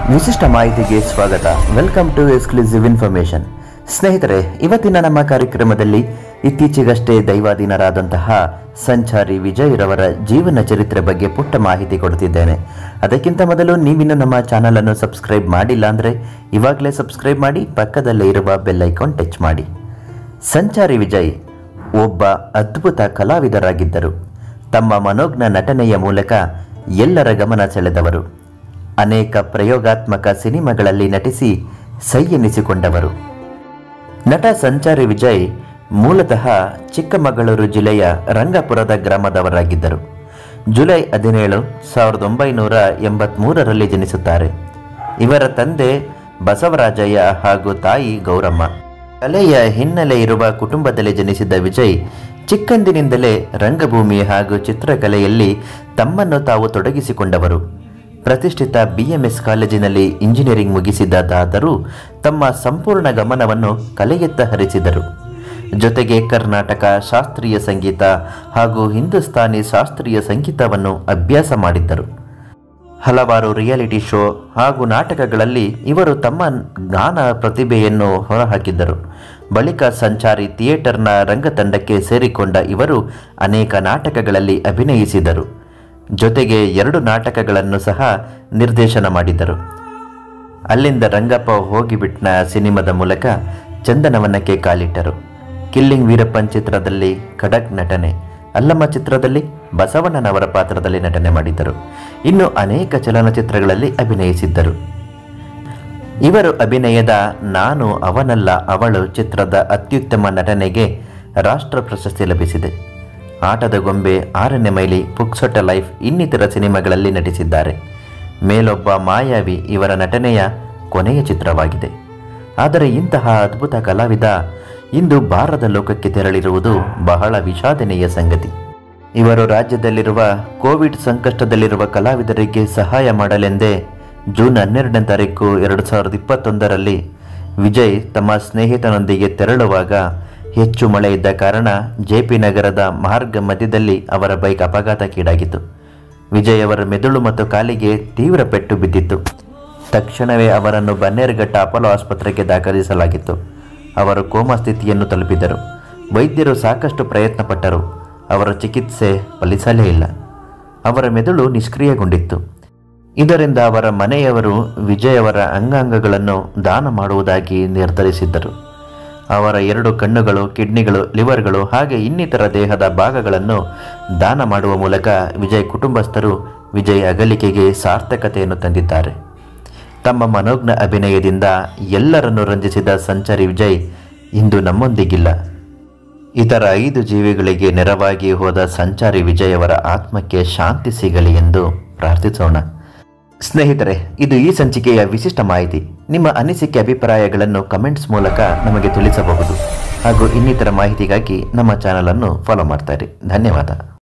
ವಿಶಿಷ್ಟ ಮಾಹಿತಿಗೆ ಸ್ವಾಗತ ವೆಲ್ಕಮ್ ಟು ಎಕ್ಸ್ಕ್ಲೂಸಿವ್ ಇನ್ಫಾರ್ಮೇಶನ್ ಸ್ನೇಹಿತರೆ ಇವತ್ತಿನ ನಮ್ಮ ಕಾರ್ಯಕ್ರಮದಲ್ಲಿ ಇತ್ತೀಚೆಗಷ್ಟೇ ದೈವಾಧೀನರಾದಂತಹ ಸಂಚಾರಿ ವಿಜಯ್ ರವರ ಜೀವನ ಚರಿತ್ರೆ ಬಗ್ಗೆ ಪುಟ್ಟ ಮಾಹಿತಿ ಕೊಡುತ್ತಿದ್ದೇನೆ ಅದಕ್ಕಿಂತ ಮೊದಲು ನೀವಿನ್ನು ನಮ್ಮ ಚಾನಲ್ ಅನ್ನು ಸಬ್ಸ್ಕ್ರೈಬ್ ಮಾಡಿಲ್ಲ ಅಂದರೆ ಇವಾಗಲೇ ಸಬ್ಸ್ಕ್ರೈಬ್ ಮಾಡಿ ಪಕ್ಕದಲ್ಲೇ ಇರುವ ಬೆಲ್ ಐಕಾನ್ ಟಚ್ ಮಾಡಿ ಸಂಚಾರಿ ವಿಜಯ್ ಒಬ್ಬ ಅದ್ಭುತ ಕಲಾವಿದರಾಗಿದ್ದರು ತಮ್ಮ ಮನೋಜ್ಞ ನಟನೆಯ ಮೂಲಕ ಎಲ್ಲರ ಗಮನ ಸೆಳೆದವರು ಅನೇಕ ಪ್ರಯೋಗಾತ್ಮಕ ಸಿನಿಮಾಗಳಲ್ಲಿ ನಟಿಸಿ ಸೈ ಎನಿಸಿಕೊಂಡವರು ನಟ ಸಂಚಾರಿ ವಿಜಯ್ ಮೂಲತಃ ಚಿಕ್ಕಮಗಳೂರು ಜಿಲ್ಲೆಯ ರಂಗಪುರದ ಗ್ರಾಮದವರಾಗಿದ್ದರು ಜುಲೈ ಹದಿನೇಳು ಸಾವಿರದ ಒಂಬೈನೂರ ಎಂಬತ್ಮೂರರಲ್ಲಿ ಜನಿಸುತ್ತಾರೆ ಇವರ ತಂದೆ ಬಸವರಾಜಯ್ಯ ಹಾಗೂ ತಾಯಿ ಗೌರಮ್ಮ ಕಲೆಯ ಹಿನ್ನೆಲೆ ಇರುವ ಕುಟುಂಬದಲ್ಲಿ ಜನಿಸಿದ ವಿಜಯ್ ಚಿಕ್ಕಂದಿನಿಂದಲೇ ರಂಗಭೂಮಿ ಹಾಗೂ ಚಿತ್ರಕಲೆಯಲ್ಲಿ ತಮ್ಮನ್ನು ತಾವು ತೊಡಗಿಸಿಕೊಂಡವರು ಪ್ರತಿಷ್ಠಿತ ಬಿಎಂಎಸ್ ಕಾಲೇಜಿನಲ್ಲಿ ಇಂಜಿನಿಯರಿಂಗ್ ಮುಗಿಸಿದ್ದಾದರೂ ತಮ್ಮ ಸಂಪೂರ್ಣ ಗಮನವನ್ನು ಕಲೆಯತ್ತ ಹರಿಸಿದರು ಜೊತೆಗೆ ಕರ್ನಾಟಕ ಶಾಸ್ತ್ರೀಯ ಸಂಗೀತ ಹಾಗೂ ಹಿಂದೂಸ್ತಾನಿ ಶಾಸ್ತ್ರೀಯ ಸಂಗೀತವನ್ನು ಅಭ್ಯಾಸ ಮಾಡಿದ್ದರು ಹಲವಾರು ರಿಯಾಲಿಟಿ ಶೋ ಹಾಗೂ ನಾಟಕಗಳಲ್ಲಿ ಇವರು ತಮ್ಮ ಜ್ಞಾನ ಪ್ರತಿಭೆಯನ್ನು ಹೊರಹಾಕಿದ್ದರು ಬಳಿಕ ಸಂಚಾರಿ ಥಿಯೇಟರ್ನ ರಂಗತಂಡಕ್ಕೆ ಸೇರಿಕೊಂಡ ಇವರು ಅನೇಕ ನಾಟಕಗಳಲ್ಲಿ ಅಭಿನಯಿಸಿದರು ಜೊತೆಗೆ ಎರಡು ನಾಟಕಗಳನ್ನು ಸಹ ನಿರ್ದೇಶನ ಮಾಡಿದರು ಅಲ್ಲಿಂದ ರಂಗಪ್ಪ ಹೋಗಿಬಿಟ್ನ ಸಿನಿಮಾದ ಮೂಲಕ ಚಂದನವನಕ್ಕೆ ಕಾಲಿಟ್ಟರು ಕಿಲ್ಲಿಂಗ್ ವೀರಪ್ಪನ್ ಚಿತ್ರದಲ್ಲಿ ಖಡಕ್ ನಟನೆ ಅಲ್ಲಮ್ಮ ಚಿತ್ರದಲ್ಲಿ ಬಸವಣ್ಣನವರ ಪಾತ್ರದಲ್ಲಿ ನಟನೆ ಮಾಡಿದ್ದರು ಇನ್ನು ಅನೇಕ ಚಲನಚಿತ್ರಗಳಲ್ಲಿ ಅಭಿನಯಿಸಿದ್ದರು ಇವರು ಅಭಿನಯದ ನಾನು ಅವನಲ್ಲ ಅವಳು ಚಿತ್ರದ ಅತ್ಯುತ್ತಮ ನಟನೆಗೆ ರಾಷ್ಟ್ರ ಪ್ರಶಸ್ತಿ ಲಭಿಸಿದೆ ಆಟದ ಗೊಂಬೆ ಆರನೇ ಮೈಲಿ ಪುಕ್ಸೊಟ್ಟ ಲೈಫ್ ಇನ್ನಿತರ ಸಿನಿಮಾಗಳಲ್ಲಿ ನಟಿಸಿದ್ದಾರೆ ಮೇಲೊಬ್ಬ ಮಾಯಾವಿ ಇವರ ನಟನೆಯ ಕೊನೆಯ ಚಿತ್ರವಾಗಿದೆ ಆದರೆ ಇಂತಹ ಅದ್ಭುತ ಕಲಾವಿದ ಇಂದು ಬಾರದ ಲೋಕಕ್ಕೆ ತೆರಳಿರುವುದು ಬಹಳ ವಿಷಾದನೀಯ ಸಂಗತಿ ಇವರು ರಾಜ್ಯದಲ್ಲಿರುವ ಕೋವಿಡ್ ಸಂಕಷ್ಟದಲ್ಲಿರುವ ಕಲಾವಿದರಿಗೆ ಸಹಾಯ ಮಾಡಲೆಂದೇ ಜೂನ್ ಹನ್ನೆರಡನೇ ತಾರೀಕು ಎರಡು ಸಾವಿರದ ಇಪ್ಪತ್ತೊಂದರಲ್ಲಿ ವಿಜಯ್ ತಮ್ಮ ಸ್ನೇಹಿತನೊಂದಿಗೆ ತೆರಳುವಾಗ ಹೆಚ್ಚು ಮಳೆ ಇದ್ದ ಕಾರಣ ಜೆಪಿ ನಗರದ ಮಾರ್ಗ ಮಧ್ಯದಲ್ಲಿ ಅವರ ಬೈಕ್ ಅಪಘಾತಕ್ಕೀಡಾಗಿತ್ತು ವಿಜಯ್ ಅವರ ಮೆದುಳು ಮತ್ತು ಕಾಲಿಗೆ ತೀವ್ರ ಪೆಟ್ಟು ಬಿದ್ದಿತ್ತು ತಕ್ಷಣವೇ ಅವರನ್ನು ಬನ್ನೇರುಘಟ್ಟ ಅಪೋಲೋ ಆಸ್ಪತ್ರೆಗೆ ದಾಖಲಿಸಲಾಗಿತ್ತು ಅವರು ಕೋಮಾ ಸ್ಥಿತಿಯನ್ನು ತಲುಪಿದರು ವೈದ್ಯರು ಸಾಕಷ್ಟು ಪ್ರಯತ್ನ ಪಟ್ಟರು ಅವರ ಚಿಕಿತ್ಸೆ ಫಲಿಸಲೇ ಇಲ್ಲ ಅವರ ಮೆದುಳು ನಿಷ್ಕ್ರಿಯಗೊಂಡಿತ್ತು ಇದರಿಂದ ಅವರ ಮನೆಯವರು ವಿಜಯ್ ಅವರ ಅಂಗಾಂಗಗಳನ್ನು ದಾನ ಮಾಡುವುದಾಗಿ ನಿರ್ಧರಿಸಿದ್ದರು ಅವರ ಎರಡು ಕಣ್ಣುಗಳು ಕಿಡ್ನಿಗಳು ಲಿವರ್ಗಳು ಹಾಗೆ ಇನ್ನಿತರ ದೇಹದ ಭಾಗಗಳನ್ನು ದಾನ ಮಾಡುವ ಮೂಲಕ ವಿಜಯ್ ಕುಟುಂಬಸ್ಥರು ವಿಜಯ್ ಅಗಲಿಕೆಗೆ ಸಾರ್ಥಕತೆಯನ್ನು ತಂದಿದ್ದಾರೆ ತಮ್ಮ ಮನೋಜ್ಞ ಅಭಿನಯದಿಂದ ಎಲ್ಲರನ್ನು ರಂಜಿಸಿದ ಸಂಚಾರಿ ವಿಜಯ್ ಇಂದು ನಮ್ಮೊಂದಿಗಿಲ್ಲ ಇತರ ಐದು ಜೀವಿಗಳಿಗೆ ನೆರವಾಗಿ ಹೋದ ಸಂಚಾರಿ ವಿಜಯ್ ಅವರ ಆತ್ಮಕ್ಕೆ ಶಾಂತಿ ಸಿಗಲಿ ಎಂದು ಪ್ರಾರ್ಥಿಸೋಣ ಸ್ನೇಹಿತರೆ ಇದು ಈ ಸಂಚಿಕೆಯ ವಿಶಿಷ್ಟ ಮಾಹಿತಿ ನಿಮ್ಮ ಅನಿಸಿಕೆ ಅಭಿಪ್ರಾಯಗಳನ್ನು ಕಮೆಂಟ್ಸ್ ಮೂಲಕ ನಮಗೆ ತಿಳಿಸಬಹುದು ಹಾಗೂ ಇನ್ನಿತರ ಮಾಹಿತಿಗಾಗಿ ನಮ್ಮ ಚಾನಲನ್ನು ಫಾಲೋ ಮಾಡ್ತಾರೆ ಧನ್ಯವಾದ